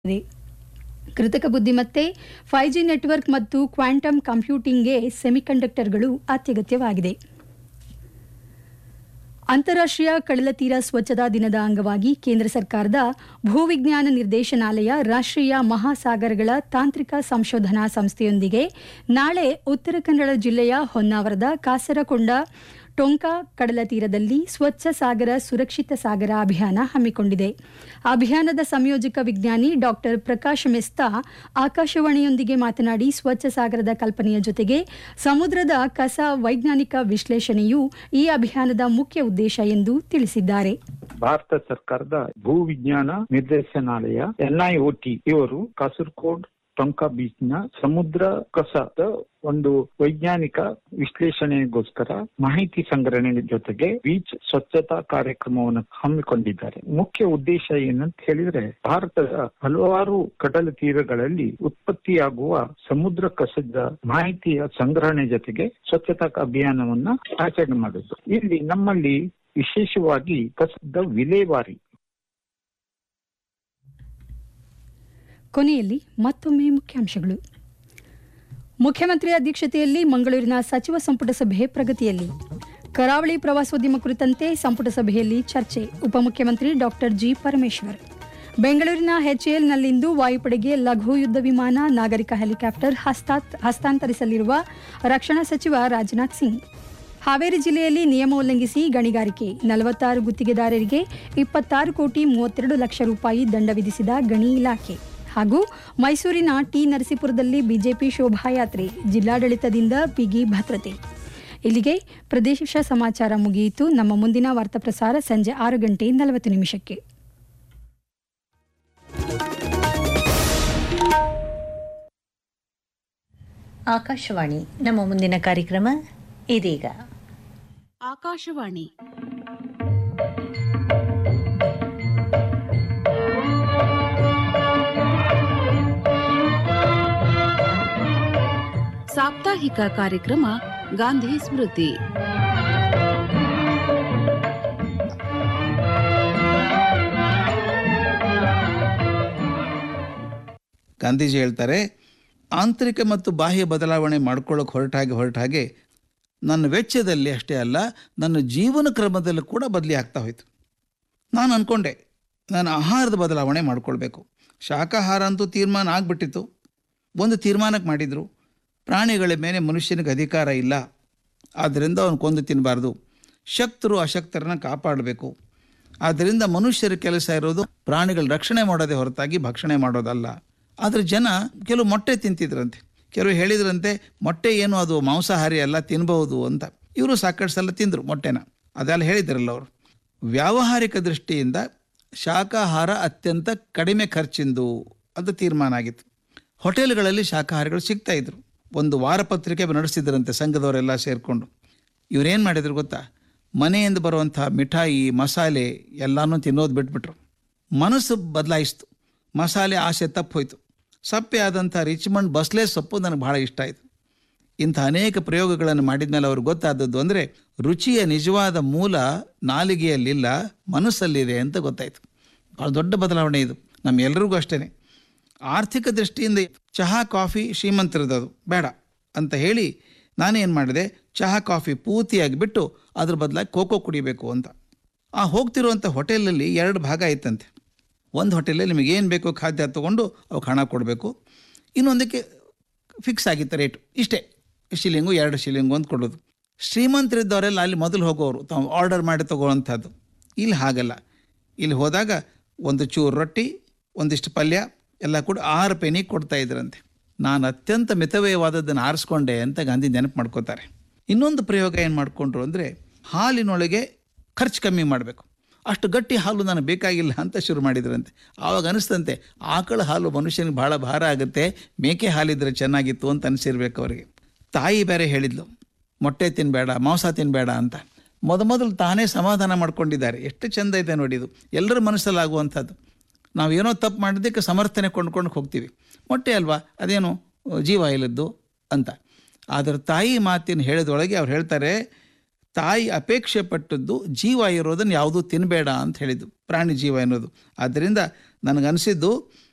ಇದೆ. ಕೃತಕ ಬುದ್ಧಿಮತ್ತೆ ಫೈವ್ ಜಿ ನೆಟ್ವರ್ಕ್ ಮತ್ತು ಕ್ವಾಂಟಮ್ ಕಂಪ್ಯೂಟಿಂಗ್ಗೆ ಸೆಮಿಕಂಡಕ್ಟರ್ಗಳು ಅತ್ಯಗತ್ಯವಾಗಿದೆ ಅಂತಾರಾಷ್ಟ್ರೀಯ ಕಡಲತೀರ ಸ್ವಚ್ಛತಾ ದಿನದ ಅಂಗವಾಗಿ ಕೇಂದ್ರ ಸರ್ಕಾರದ ಭೂವಿಜ್ಞಾನ ನಿರ್ದೇಶನಾಲಯ ರಾಷ್ಟ್ರೀಯ ಮಹಾಸಾಗರಗಳ ತಾಂತ್ರಿಕ ಸಂಶೋಧನಾ ಸಂಸ್ಥೆಯೊಂದಿಗೆ ನಾಳೆ ಉತ್ತರ ಕನ್ನಡ ಜಿಲ್ಲೆಯ ಹೊನ್ನಾವರದ ಕಾಸರಕೊಂಡ ಟೊಂಕಾ ಕಡಲತೀರದಲ್ಲಿ ಸ್ವಚ್ಛ ಸಾಗರ ಸುರಕ್ಷಿತ ಸಾಗರ ಅಭಿಯಾನ ಹಮ್ಮಿಕೊಂಡಿದೆ ಅಭಿಯಾನದ ಸಂಯೋಜಕ ವಿಜ್ಞಾನಿ ಡಾಕ್ಟರ್ ಪ್ರಕಾಶ್ ಮೆಸ್ತಾ ಆಕಾಶವಾಣಿಯೊಂದಿಗೆ ಮಾತನಾಡಿ ಸ್ವಚ್ಛ ಸಾಗರದ ಕಲ್ಪನೆಯ ಜೊತೆಗೆ ಸಮುದ್ರದ ಕಸ ವೈಜ್ಞಾನಿಕ ವಿಶ್ಲೇಷಣೆಯು ಈ ಅಭಿಯಾನದ ಮುಖ್ಯ ಉದ್ದೇಶ ಎಂದು ತಿಳಿಸಿದ್ದಾರೆ ಭಾರತ ಸರ್ಕಾರದ ಭೂ ವಿಜ್ಞಾನ ನಿರ್ದೇಶನಾಲಯ ಎನ್ಐಒಟಿ ಇವರು ಕಾಸರಕೋಡ್ ಟೊಂಕಾ ಬೀಚ್ ನ ಸಮುದ್ರ ಕಸದ ಒಂದು ವೈಜ್ಞಾನಿಕ ವಿಶ್ಲೇಷಣೆಗೋಸ್ಕರ ಮಾಹಿತಿ ಸಂಗ್ರಹಣೆ ಜೊತೆಗೆ ಬೀಚ್ ಸ್ವಚ್ಛತಾ ಕಾರ್ಯಕ್ರಮವನ್ನು ಹಮ್ಮಿಕೊಂಡಿದ್ದಾರೆ ಮುಖ್ಯ ಉದ್ದೇಶ ಏನಂತ ಹೇಳಿದ್ರೆ ಭಾರತದ ಹಲವಾರು ಕಡಲ ತೀರಗಳಲ್ಲಿ ಉತ್ಪತ್ತಿಯಾಗುವ ಸಮುದ್ರ ಕಸದ ಮಾಹಿತಿಯ ಸಂಗ್ರಹಣೆ ಜೊತೆಗೆ ಸ್ವಚ್ಛತಾ ಅಭಿಯಾನವನ್ನ ಆಚರಣೆ ಮಾಡುದು ಇಲ್ಲಿ ನಮ್ಮಲ್ಲಿ ವಿಶೇಷವಾಗಿ ಕಸದ ವಿಲೇವಾರಿ ಕೊನೆಯಲ್ಲಿ ಮತ್ತೊಮ್ಮೆ ಮುಖ್ಯಾಂಶಗಳು ಮುಖ್ಯಮಂತ್ರಿ ಅಧ್ಯಕ್ಷತೆಯಲ್ಲಿ ಮಂಗಳೂರಿನ ಸಚಿವ ಸಂಪುಟ ಸಭೆ ಪ್ರಗತಿಯಲ್ಲಿ ಕರಾವಳಿ ಪ್ರವಾಸೋದ್ಯಮ ಕುರಿತಂತೆ ಸಂಪುಟ ಸಭೆಯಲ್ಲಿ ಚರ್ಚೆ ಉಪಮುಖ್ಯಮಂತ್ರಿ ಡಾಕ್ಟರ್ ಜಿ ಪರಮೇಶ್ವರ್ ಬೆಂಗಳೂರಿನ ಎಚ್ಎಎಲ್ನಲ್ಲಿಂದು ವಾಯುಪಡೆಗೆ ಲಘು ಯುದ್ಧ ವಿಮಾನ ನಾಗರಿಕ ಹೆಲಿಕಾಪ್ಟರ್ ಹಸ್ತಾತ್- ಹಸ್ತಾಂತರಿಸಲಿರುವ ರಕ್ಷಣಾ ಸಚಿವ ರಾಜನಾಥ್ ಸಿಂಗ್ ಹಾವೇರಿ ಜಿಲ್ಲೆಯಲ್ಲಿ ನಿಯಮ ಉಲ್ಲಂಘಿಸಿ ಗಣಿಗಾರಿಕೆ ನಲವತ್ತಾರು ಗುತ್ತಿಗೆದಾರರಿಗೆ ಇಪ್ಪತ್ತಾರು ಕೋಟಿ ಮೂವತ್ತೆರಡು ಲಕ್ಷ ರೂಪಾಯಿ ದಂಡ ವಿಧಿಸಿದ ಗಣಿ ಇಲಾಖೆ ಹಾಗೂ ಮೈಸೂರಿನ ಟಿ ನರಸೀಪುರದಲ್ಲಿ ಬಿಜೆಪಿ ಶೋಭಾಯಾತ್ರೆ ಜಿಲ್ಲಾಡಳಿತದಿಂದ ಬಿಗಿ ಭದ್ರತೆ ಇಲ್ಲಿಗೆ ಪ್ರದೇಶ ಸಮಾಚಾರ ಮುಗಿಯಿತು ನಮ್ಮ ಮುಂದಿನ ವಾರ್ತಾ ಪ್ರಸಾರ ಸಂಜೆ ಆರು ಗಂಟೆ ನಲವತ್ತು ನಿಮಿಷಕ್ಕೆ ಆಕಾಶವಾಣಿ ನಮ್ಮ ಮುಂದಿನ ಕಾರ್ಯಕ್ರಮ ಇದೀಗ ಆಕಾಶವಾಣಿ ಸಾಪ್ತಾಹಿಕ ಕಾರ್ಯಕ್ರಮ ಗಾಂಧಿ ಸ್ಮೃತಿ ಗಾಂಧೀಜಿ ಹೇಳ್ತಾರೆ ಆಂತರಿಕ ಮತ್ತು ಬಾಹ್ಯ ಬದಲಾವಣೆ ಮಾಡ್ಕೊಳ್ಳೋಕೆ ಹೊರಟಾಗೆ ಹೊರಟಾಗೆ ನನ್ನ ವೆಚ್ಚದಲ್ಲಿ ಅಷ್ಟೇ ಅಲ್ಲ ನನ್ನ ಜೀವನ ಕ್ರಮದಲ್ಲೂ ಕೂಡ ಬದಲಿ ಆಗ್ತಾ ಹೋಯಿತು ನಾನು ಅಂದ್ಕೊಂಡೆ ನಾನು ಆಹಾರದ ಬದಲಾವಣೆ ಮಾಡ್ಕೊಳ್ಬೇಕು ಶಾಕಾಹಾರ ಅಂತೂ ತೀರ್ಮಾನ ಆಗಿಬಿಟ್ಟಿತ್ತು ಒಂದು ತೀರ್ಮಾನಕ್ಕೆ ಮಾಡಿದರು ಪ್ರಾಣಿಗಳ ಮೇಲೆ ಮನುಷ್ಯನಿಗೆ ಅಧಿಕಾರ ಇಲ್ಲ ಆದ್ದರಿಂದ ಅವನು ಕೊಂದು ತಿನ್ನಬಾರ್ದು ಶಕ್ತರು ಅಶಕ್ತರನ್ನ ಕಾಪಾಡಬೇಕು ಆದ್ದರಿಂದ ಮನುಷ್ಯರ ಕೆಲಸ ಇರೋದು ಪ್ರಾಣಿಗಳ ರಕ್ಷಣೆ ಮಾಡೋದೇ ಹೊರತಾಗಿ ಭಕ್ಷಣೆ ಮಾಡೋದಲ್ಲ ಆದರೆ ಜನ ಕೆಲವು ಮೊಟ್ಟೆ ತಿಂತಿದ್ರಂತೆ ಕೆಲವು ಹೇಳಿದ್ರಂತೆ ಮೊಟ್ಟೆ ಏನು ಅದು ಮಾಂಸಾಹಾರಿ ಅಲ್ಲ ತಿನ್ಬಹುದು ಅಂತ ಇವರು ಸಾಕಷ್ಟು ಸಲ ತಿಂದರು ಮೊಟ್ಟೆನ ಅದೆಲ್ಲ ಹೇಳಿದ್ರಲ್ಲ ಅವರು ವ್ಯಾವಹಾರಿಕ ದೃಷ್ಟಿಯಿಂದ ಶಾಕಾಹಾರ ಅತ್ಯಂತ ಕಡಿಮೆ ಖರ್ಚಿಂದು ಅಂತ ತೀರ್ಮಾನ ಆಗಿತ್ತು ಹೋಟೆಲ್ಗಳಲ್ಲಿ ಶಾಕಾಹಾರಿಗಳು ಸಿಗ್ತಾ ಇದ್ರು ಒಂದು ವಾರಪತ್ರಿಕೆ ನಡೆಸಿದ್ರಂತೆ ಸಂಘದವರೆಲ್ಲ ಸೇರಿಕೊಂಡು ಇವರೇನು ಮಾಡಿದ್ರು ಗೊತ್ತಾ ಮನೆಯಿಂದ ಬರುವಂಥ ಮಿಠಾಯಿ ಮಸಾಲೆ ಎಲ್ಲನೂ ತಿನ್ನೋದು ಬಿಟ್ಬಿಟ್ರು ಮನಸ್ಸು ಬದಲಾಯಿಸ್ತು ಮಸಾಲೆ ಆಸೆ ತಪ್ಪೋಯ್ತು ಸಪ್ಪೆ ಆದಂಥ ರಿಚ್ಮಂಡ್ ಬಸ್ಲೆ ಸೊಪ್ಪು ನನಗೆ ಭಾಳ ಇಷ್ಟ ಆಯಿತು ಇಂಥ ಅನೇಕ ಪ್ರಯೋಗಗಳನ್ನು ಮಾಡಿದ ಮೇಲೆ ಅವ್ರಿಗೆ ಗೊತ್ತಾದದ್ದು ಅಂದರೆ ರುಚಿಯ ನಿಜವಾದ ಮೂಲ ನಾಲಿಗೆಯಲ್ಲಿಲ್ಲ ಮನಸ್ಸಲ್ಲಿದೆ ಅಂತ ಗೊತ್ತಾಯಿತು ಭಾಳ ದೊಡ್ಡ ಬದಲಾವಣೆ ಇದು ನಮ್ಮೆಲ್ಲರಿಗೂ ಅಷ್ಟೇ ಆರ್ಥಿಕ ದೃಷ್ಟಿಯಿಂದ ಚಹಾ ಕಾಫಿ ಶ್ರೀಮಂತರದದು ಬೇಡ ಅಂತ ಹೇಳಿ ನಾನೇನು ಮಾಡಿದೆ ಚಹಾ ಕಾಫಿ ಪೂರ್ತಿಯಾಗಿ ಬಿಟ್ಟು ಅದ್ರ ಬದಲಾಗಿ ಕೋಕೋ ಕುಡಿಬೇಕು ಅಂತ ಆ ಹೋಗ್ತಿರುವಂಥ ಹೋಟೆಲಲ್ಲಿ ಎರಡು ಭಾಗ ಇತ್ತಂತೆ ಒಂದು ಹೋಟೆಲಲ್ಲಿ ನಿಮಗೆ ಏನು ಬೇಕೋ ಖಾದ್ಯ ತೊಗೊಂಡು ಅವಕ್ಕೆ ಹಣ ಕೊಡಬೇಕು ಇನ್ನೊಂದಕ್ಕೆ ಫಿಕ್ಸ್ ಆಗಿತ್ತು ರೇಟು ಇಷ್ಟೇ ಶಿಲಿಂಗು ಎರಡು ಶಿಲಿಂಗು ಅಂತ ಕೊಡೋದು ಶ್ರೀಮಂತರಿದ್ದವರೆಲ್ಲ ಅಲ್ಲಿ ಮೊದಲು ಹೋಗೋರು ತಾವು ಆರ್ಡರ್ ಮಾಡಿ ತಗೋವಂಥದ್ದು ಇಲ್ಲಿ ಹಾಗಲ್ಲ ಇಲ್ಲಿ ಹೋದಾಗ ಒಂದು ಚೂರು ರೊಟ್ಟಿ ಒಂದಿಷ್ಟು ಪಲ್ಯ ಎಲ್ಲ ಕೂಡ ಆರು ಪೆನಿ ಕೊಡ್ತಾ ಇದ್ರಂತೆ ನಾನು ಅತ್ಯಂತ ಮಿತವ್ಯಯವಾದದ್ದನ್ನು ಆರಿಸ್ಕೊಂಡೆ ಅಂತ ಗಾಂಧಿ ನೆನಪು ಮಾಡ್ಕೋತಾರೆ ಇನ್ನೊಂದು ಪ್ರಯೋಗ ಏನು ಮಾಡಿಕೊಂಡ್ರು ಅಂದರೆ ಹಾಲಿನೊಳಗೆ ಖರ್ಚು ಕಮ್ಮಿ ಮಾಡಬೇಕು ಅಷ್ಟು ಗಟ್ಟಿ ಹಾಲು ನನಗೆ ಬೇಕಾಗಿಲ್ಲ ಅಂತ ಶುರು ಮಾಡಿದ್ರಂತೆ ಆವಾಗ ಅನಿಸ್ತಂತೆ ಆಕಳ ಹಾಲು ಮನುಷ್ಯನಿಗೆ ಭಾಳ ಭಾರ ಆಗುತ್ತೆ ಮೇಕೆ ಹಾಲಿದ್ರೆ ಚೆನ್ನಾಗಿತ್ತು ಅಂತ ಅನಿಸಿರ್ಬೇಕು ಅವರಿಗೆ ತಾಯಿ ಬೇರೆ ಹೇಳಿದ್ಲು ಮೊಟ್ಟೆ ತಿನ್ನಬೇಡ ಮಾಂಸ ತಿನ್ನಬೇಡ ಅಂತ ಮೊದ ಮೊದಲು ತಾನೇ ಸಮಾಧಾನ ಮಾಡ್ಕೊಂಡಿದ್ದಾರೆ ಎಷ್ಟು ಚೆಂದ ಇದೆ ನೋಡಿ ಇದು ಎಲ್ಲರ ಮನಸ್ಸಲ್ಲಾಗುವಂಥದ್ದು ನಾವೇನೋ ತಪ್ಪು ಮಾಡಿದ್ದಕ್ಕೆ ಸಮರ್ಥನೆ ಕೊಂಡ್ಕೊಂಡು ಹೋಗ್ತೀವಿ ಮೊಟ್ಟೆ ಅಲ್ವಾ ಅದೇನು ಜೀವ ಇಲ್ಲದ್ದು ಅಂತ ಆದರೆ ತಾಯಿ ಮಾತಿನ ಹೇಳಿದೊಳಗೆ ಅವ್ರು ಹೇಳ್ತಾರೆ ತಾಯಿ ಅಪೇಕ್ಷೆ ಪಟ್ಟದ್ದು ಜೀವ ಇರೋದನ್ನು ಯಾವುದೂ ತಿನ್ನಬೇಡ ಅಂತ ಹೇಳಿದ್ದು ಪ್ರಾಣಿ ಜೀವ ಎನ್ನೋದು ಆದ್ದರಿಂದ ನನಗನ್ಸಿದ್ದು